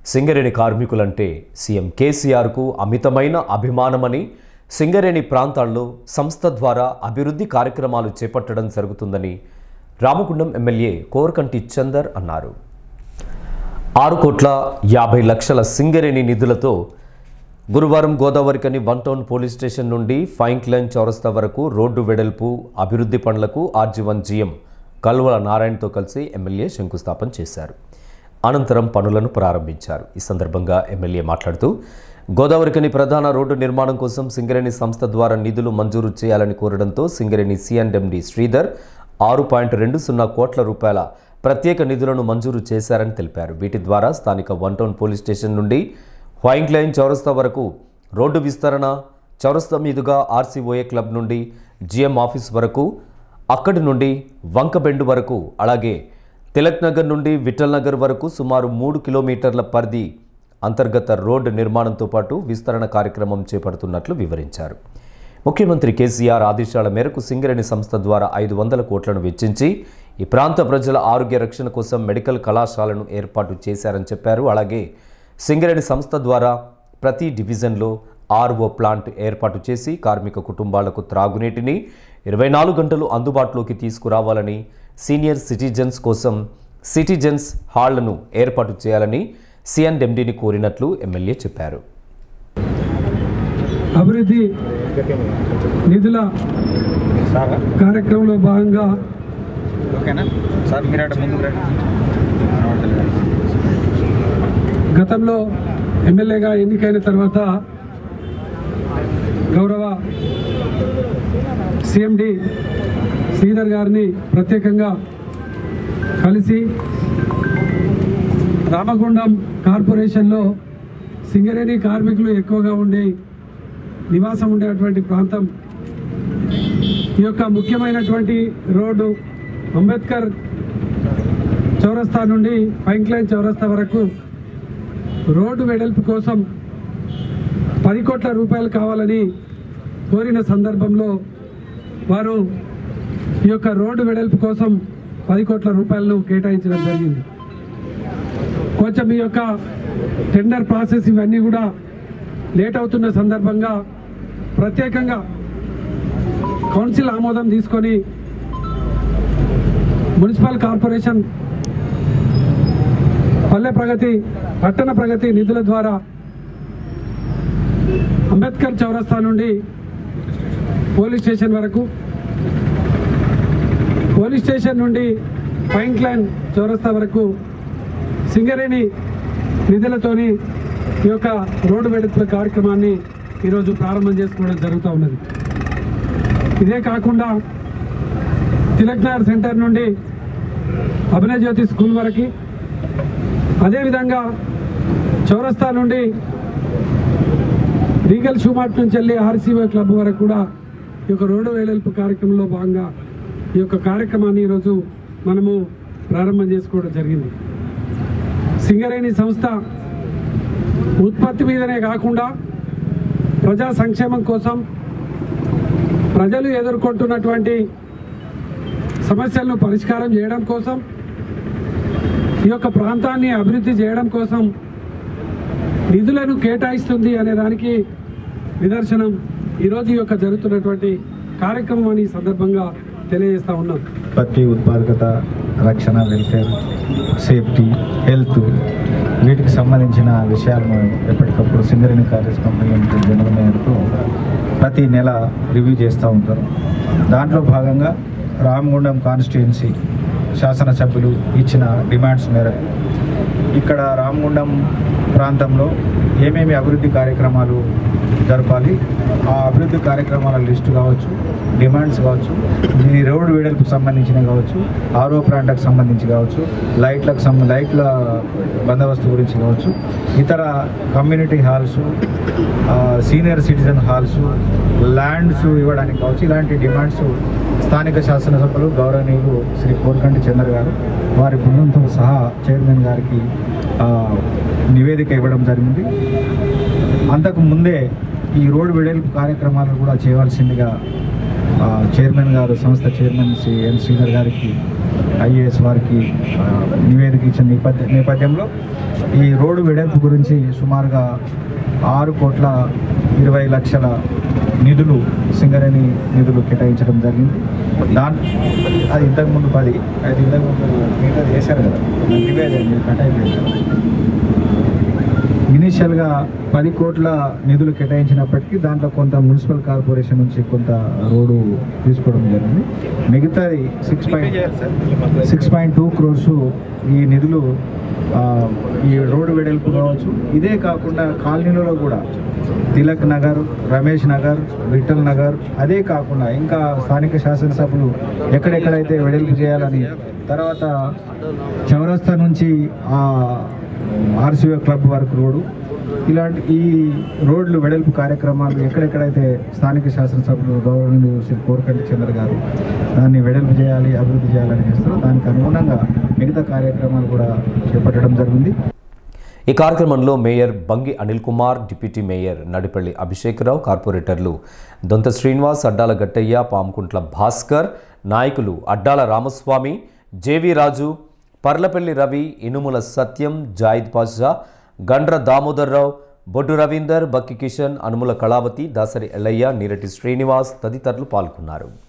Singareni కార్మికులంటే CM కేసీఆర్కు అమితమైన అభిమానమని సింగరేణి ప్రాంతాల్లో సంస్థ ద్వారా అభివృద్ధి కార్యక్రమాలు చేపట్టడం జరుగుతుందని రామగుండం ఎమ్మెల్యే కోరకంటి చందర్ అన్నారు ఆరు కోట్ల యాభై లక్షల సింగరేణి నిధులతో గురువారం గోదావరికని వన్ టౌన్ పోలీస్ స్టేషన్ నుండి ఫైంక్ లైన్ చౌరస్తా వరకు రోడ్డు వెడల్పు అభివృద్ధి పనులకు ఆర్జీవన్ జీఎం కల్వల నారాయణతో కలిసి ఎమ్మెల్యే శంకుస్థాపన చేశారు అనంతరం పనులను ప్రారంభించారు ఈ సందర్భంగా ఎమ్మెల్యే మాట్లాడుతూ గోదావరికని ప్రధాన రోడ్డు నిర్మాణం కోసం సింగరేణి సంస్థ ద్వారా నిధులు మంజూరు చేయాలని కోరడంతో సింగరేణి సిఎండ్ఎండి శ్రీధర్ ఆరు పాయింట్ రెండు సున్నా కోట్ల రూపాయల ప్రత్యేక నిధులను మంజూరు చేశారని తెలిపారు వీటి ద్వారా స్థానిక వన్ టౌన్ పోలీస్ స్టేషన్ నుండి వైంక్ లైన్ చౌరస్తా వరకు రోడ్డు విస్తరణ చౌరస్తా మీదుగా ఆర్సీఓఏ క్లబ్ నుండి జిఎం ఆఫీస్ వరకు అక్కడి నుండి వంకబెండు వరకు అలాగే తిలక్ నగర్ నుండి విఠల్ నగర్ వరకు సుమారు మూడు కిలోమీటర్ల పరిధి అంతర్గత రోడ్డు నిర్మాణంతో పాటు విస్తరణ కార్యక్రమం చేపడుతున్నట్లు వివరించారు ముఖ్యమంత్రి కేసీఆర్ ఆదేశాల మేరకు సింగరేణి సంస్థ ద్వారా ఐదు వందల కోట్లను వెచ్చించి ఈ ప్రాంత ప్రజల ఆరోగ్య రక్షణ కోసం మెడికల్ కళాశాలను ఏర్పాటు చేశారని చెప్పారు అలాగే సింగరేణి సంస్థ ద్వారా ప్రతి డివిజన్లో ఆర్ఓ ప్లాంట్ ఏర్పాటు చేసి కార్మిక కుటుంబాలకు త్రాగునీటిని ఇరవై నాలుగు గంటలు అందుబాటులోకి తీసుకురావాలని సీనియర్ సిటిజన్స్ కోసం సిటిజన్స్ హాళ్లను ఏర్పాటు చేయాలని సిఎన్డెండిని కోరినట్లు ఎమ్మెల్యే చెప్పారు అభివృద్ధి నిధుల కార్యక్రమంలో భాగంగా ఓకేనా సార్ మీరు అటు ముందుకు రండి గతంలో ఎమ్మెల్యేగా ఎన్నికైన తర్వాత గౌరవ సిఎండి శ్రీధర్ గారిని ప్రత్యేకంగా కలిసి రామగుండం కార్పొరేషన్లో సింగరేణి కార్మికులు ఎక్కువగా ఉండే నివాసం ఉండేటువంటి ప్రాంతం ఈ యొక్క ముఖ్యమైనటువంటి రోడ్డు అంబేద్కర్ చౌరస్తా నుండి పైంక్లైన్ చౌరస్తా వరకు రోడ్డు వెడల్పు కోసం పది కోట్ల రూపాయలు కావాలని కోరిన సందర్భంలో వారు ఈ యొక్క రోడ్డు వెడల్పు కోసం పది కోట్ల రూపాయలను కేటాయించడం జరిగింది కొంచెం ఈ యొక్క టెండర్ ప్రాసెస్ ఇవన్నీ కూడా లేట్ అవుతున్న సందర్భంగా ప్రత్యేకంగా కౌన్సిల్ ఆమోదం తీసుకొని మున్సిపల్ కార్పొరేషన్ పల్లె ప్రగతి పట్టణ ప్రగతి నిధుల ద్వారా అంబేద్కర్ చౌరస్తా నుండి పోలీస్ స్టేషన్ వరకు పోలీస్ స్టేషన్ నుండి పైంక్ లైన్ చౌరస్తా వరకు సింగరేణి నిధులతోని ఈ యొక్క రోడ్డు వెడల్పుల కార్యక్రమాన్ని ఈరోజు ప్రారంభం చేసుకోవడం జరుగుతూ ఉన్నది ఇదే కాకుండా తిలక్నగర్ సెంటర్ నుండి అభినయ జ్యోతి స్కూల్ వరకు అదేవిధంగా చౌరస్తా నుండి రీగల్ షూమార్ట్ నుంచి వెళ్ళి ఆర్సీఓ క్లబ్ వరకు కూడా ఈ యొక్క రోడ్డు వేలెల్పు కార్యక్రమంలో భాగంగా ఈ యొక్క కార్యక్రమాన్ని ఈరోజు మనము ప్రారంభం చేసుకోవడం జరిగింది సింగరేణి సంస్థ ఉత్పత్తి మీదనే కాకుండా ప్రజా సంక్షేమం కోసం ప్రజలు ఎదుర్కొంటున్నటువంటి సమస్యలను పరిష్కారం చేయడం కోసం ఈ యొక్క ప్రాంతాన్ని అభివృద్ధి చేయడం కోసం నిధులను కేటాయిస్తుంది అనే దానికి నిదర్శనం ఈరోజు ఈ యొక్క జరుగుతున్నటువంటి కార్యక్రమం అని ఈ సందర్భంగా తెలియజేస్తా ఉన్నాం ఉత్పత్తి ఉత్పాదకత రక్షణ వెల్ఫేర్ సేఫ్టీ హెల్త్ వీటికి సంబంధించిన విషయాలను ఎప్పటికప్పుడు Singareni collieries company limited general మేరకు ప్రతి నెల రివ్యూ చేస్తూ ఉంటారు దాంట్లో భాగంగా రామగుండం కాన్స్టిట్యుయెన్సీ శాసనసభ్యులు ఇచ్చిన డిమాండ్స్ మేరకు ఇక్కడ రామగుండం ప్రాంతంలో ఏమేమి అభివృద్ధి కార్యక్రమాలు జరపాలి ఆ అభివృద్ధి కార్యక్రమాల లిస్టు కావచ్చు డిమాండ్స్ కావచ్చు ఈ రోడ్డు వేడల్పుకు సంబంధించినవి కావచ్చు ఆరో ప్లాంట్కి సంబంధించి కావచ్చు లైట్లకు సంబ లైట్ల బందోబస్తు గురించి కావచ్చు ఇతర community halls senior citizen halls lands ఇవ్వడానికి కావచ్చు ఇలాంటి డిమాండ్స్ స్థానిక శాసనసభ్యులు గౌరవనీయులు శ్రీ కోరకంటి చంద్ర గారు వారి బృందంతో సహా చైర్మన్ గారికి ఆ, నివేదిక ఇవ్వడం జరిగింది అంతకు ముందే ఈ రోడ్డు వెడల్పు కార్యక్రమాలను కూడా చేయవలసిందిగా ఆ, చైర్మన్ గారు సంస్థ చైర్మన్ శ్రీ ఎన్ శ్రీధర్ గారికి ఐఏఎస్ వారికి ఆ, నివేదిక ఇచ్చిన నేపథ్య నేపథ్యంలో ఈ రోడ్డు వెడల్పు గురించి సుమారుగా ఆరు కోట్ల ఇరవై లక్షల నిధులు సింగరేణి నిధులు కేటాయించడం జరిగింది దాని అది ఇంతకుముందు పది అది ఇంతకుముందు మిగతా చేశారు కదా నివేదన మీరు కట్ అయిపోయింది ఇనీషియల్గా పది కోట్ల నిధులు కేటాయించినప్పటికీ దాంట్లో కొంత మున్సిపల్ కార్పొరేషన్ నుంచి కొంత రోడ్డు తీసుకోవడం జరిగింది మిగతాది six point six point two crores ఈ నిధులు ఆ, ఈ రోడ్డు వెడల్పు కావచ్చు ఇదే కాకుండా కాలనీలలో కూడా తిలక్ నగర్ రమేష్ నగర్ విఠల్ నగర్ అదే కాకుండా ఇంకా స్థానిక శాసనసభలు ఎక్కడెక్కడైతే వెడల్పు చేయాలని తర్వాత చౌరస్తా నుంచి ఆ ఆర్సీఓ క్లబ్ వరకు రోడ్డు ఇలాంటి ఈ రోడ్లు వెడల్పు కార్యక్రమాలు ఎక్కడెక్కడైతే స్థానిక శాసనసభ్యులు గౌరవనీయులు శ్రీ కోరకంటి చంద్ర గారు దాన్ని వెడల్పు చేయాలి అభివృద్ధి చేయాలని చేస్తారో దానికి అనుగుణంగా మిగతా కార్యక్రమాలు కూడా చేపట్టడం జరిగింది ఈ కార్యక్రమంలో mayor Bangi Anil Kumar deputy mayor Nadipalli Abhishek Rao కార్పొరేటర్లు దొంత శ్రీనివాస్ అడ్డాల గట్టయ్య పాముకుంట్ల భాస్కర్ నాయకులు అడ్డాల రామస్వామి జేవి రాజు పర్లపల్లి రవి ఇనుముల సత్యం జాయిద్ పాషా గండ్ర దామోదర్రావు బొడ్డు రవీందర్ బక్కి కిషన్ అనుముల కళావతి దాసరి ఎల్లయ్య నీరటి శ్రీనివాస్ తదితరులు పాల్గొన్నారు